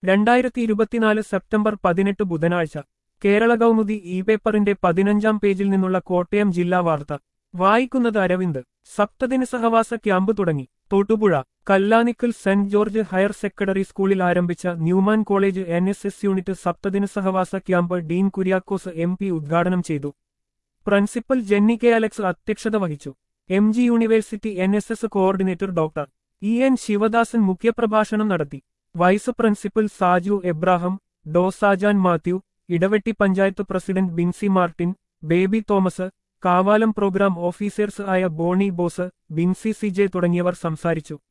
രണ്ടായിരത്തി ഇരുപത്തിനാല് സെപ്റ്റംബർ പതിനെട്ട് ബുധനാഴ്ച കേരള കൗമുദി ഇ പേപ്പറിന്റെ പതിനഞ്ചാം പേജിൽ നിന്നുള്ള കോട്ടയം ജില്ലാ വാർത്ത വായിക്കുന്നത് അരവിന്ദ് സപ്തദിന സഹവാസ ക്യാമ്പ് തുടങ്ങി Thodupuzha Kallanikkal saint George higher secondary സ്കൂളിൽ ആരംഭിച്ച Newman college N S S unit സപ്തദിന സഹവാസ camp Dean Kuriakose M P ഉദ്ഘാടനം ചെയ്തു പ്രിൻസിപ്പൽ ജെന്നി കെ അലക്സ് അധ്യക്ഷത വഹിച്ചു M G university N S S coordinator doctor E N Sivadasan മുഖ്യപ്രഭാഷണം നടത്തി വൈസ് പ്രിൻസിപ്പൽ സാജു എബ്രാഹം ഡോസാജാൻ Mathew Idavetty panchayat president Binsi Martin Baby Thomas Kavalam program officers ആയ ബോണി ബോസ് ബിൻസി സി ജെ തുടങ്ങിയവർ സംസാരിച്ചു